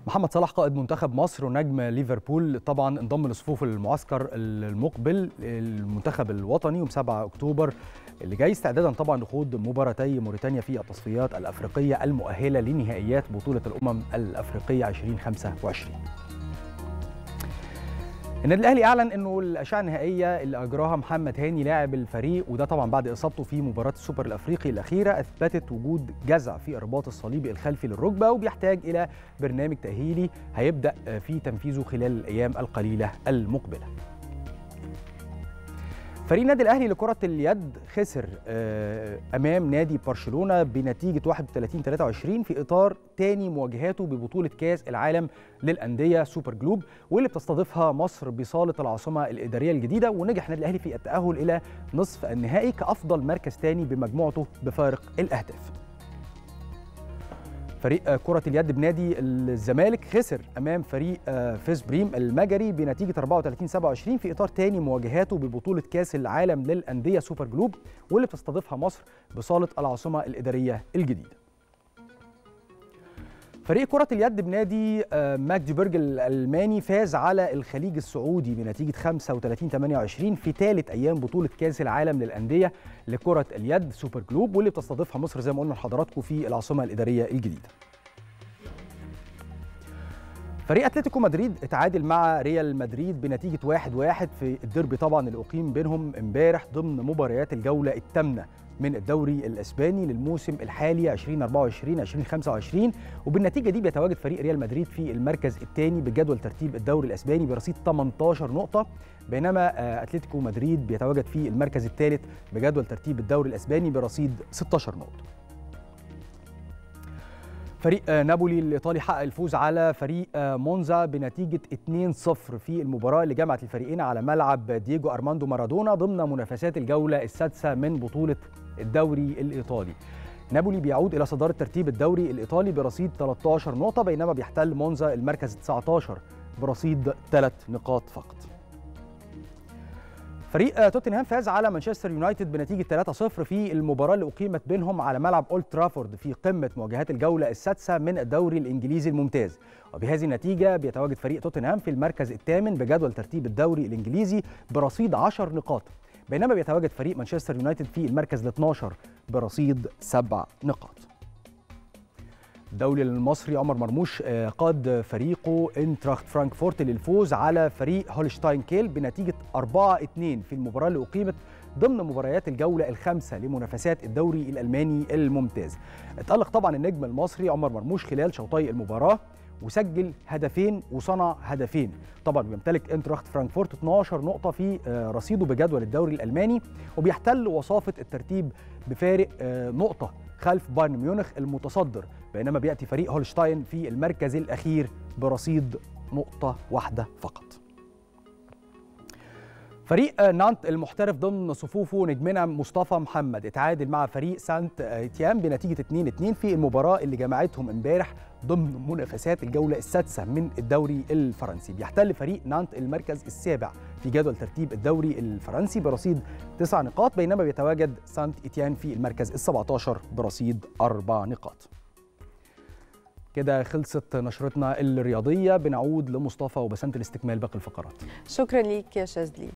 محمد صلاح قائد منتخب مصر ونجم ليفربول طبعا انضم لصفوف المعسكر المقبل المنتخب الوطني يوم 7 اكتوبر اللي جاي استعدادا طبعا لخوض مباراتي موريتانيا في التصفيات الافريقيه المؤهله لنهائيات بطوله الامم الافريقيه 2025 النادي الاهلي اعلن انه الاشعه النهائيه اللي اجراها محمد هاني لاعب الفريق وده طبعا بعد اصابته في مباراه السوبر الافريقي الاخيره اثبتت وجود جزع في الرباط الصليبي الخلفي للركبه وبيحتاج الى برنامج تاهيلي هيبدا في تنفيذه خلال الايام القليله المقبله فريق النادي الاهلي لكره اليد خسر امام نادي برشلونه بنتيجه 31 23 في اطار تاني مواجهاته ببطوله كاس العالم للانديه سوبر جلوب واللي بتستضيفها مصر بصاله العاصمه الاداريه الجديده ونجح النادي الاهلي في التاهل الى نصف النهائي كافضل مركز تاني بمجموعته بفارق الاهداف فريق كرة اليد بنادي الزمالك خسر أمام فريق فيس بريم المجري بنتيجة 34 27 في إطار تاني مواجهاته ببطولة كأس العالم للأندية سوبر جلوب واللي بتستضيفها مصر بصالة العاصمة الإدارية الجديدة. فريق كرة اليد بنادي ماجدبرج الألماني فاز على الخليج السعودي بنتيجة 35 28 في ثالث أيام بطولة كأس العالم للأندية لكرة اليد سوبر جلوب واللي بتستضيفها مصر زي ما قلنا لحضراتكم في العاصمة الإدارية الجديدة. فريق اتلتيكو مدريد اتعادل مع ريال مدريد بنتيجة 1-1 في الديربي طبعا اللي أقيم بينهم امبارح ضمن مباريات الجولة الثامنة من الدوري الاسباني للموسم الحالي 2024 2025 وبالنتيجه دي بيتواجد فريق ريال مدريد في المركز الثاني بجدول ترتيب الدوري الاسباني برصيد 18 نقطه بينما اتلتيكو مدريد بيتواجد في المركز الثالث بجدول ترتيب الدوري الاسباني برصيد 16 نقطه فريق نابولي الايطالي حقق الفوز على فريق مونزا بنتيجه 2-0 في المباراه اللي جمعت الفريقين على ملعب دييجو ارماندو مارادونا ضمن منافسات الجوله السادسه من بطوله الدوري الايطالي. نابولي بيعود الى صداره ترتيب الدوري الايطالي برصيد 13 نقطه بينما بيحتل مونزا المركز 19 برصيد 3 نقاط فقط. فريق توتنهام فاز على مانشستر يونايتد بنتيجه 3-0 في المباراه اللي اقيمت بينهم على ملعب اولد ترافورد في قمه مواجهات الجوله السادسه من الدوري الانجليزي الممتاز وبهذه النتيجه بيتواجد فريق توتنهام في المركز الثامن بجدول ترتيب الدوري الانجليزي برصيد 10 نقاط بينما بيتواجد فريق مانشستر يونايتد في المركز ال 12 برصيد 7 نقاط الدولي المصري عمر مرموش قاد فريقه انتراخت فرانكفورت للفوز على فريق هولشتاين كيل بنتيجة 4-2 في المباراة اللي أقيمت ضمن مباريات الجولة الخامسة لمنافسات الدوري الألماني الممتاز اتألق طبعا النجم المصري عمر مرموش خلال شوطي المباراة وسجل هدفين وصنع هدفين طبعا بيمتلك انتراخت فرانكفورت 12 نقطة في رصيده بجدول الدوري الألماني وبيحتل وصافة الترتيب بفارق نقطة خلف بايرن ميونخ المتصدر بينما بياتي فريق هولشتاين في المركز الاخير برصيد نقطه واحده فقط. فريق نانت المحترف ضمن صفوفه نجمنا مصطفى محمد اتعادل مع فريق سانت ايتيان بنتيجه 2-2 في المباراه اللي جمعتهم امبارح ضمن منافسات الجوله السادسه من الدوري الفرنسي بيحتل فريق نانت المركز السابع في جدول ترتيب الدوري الفرنسي برصيد تسع نقاط بينما بيتواجد سانت ايتيان في المركز ال 17 برصيد اربع نقاط كده خلصت نشرتنا الرياضيه بنعود لمصطفى وبسنت لاستكمال باقي الفقرات شكرا ليك يا شاذلي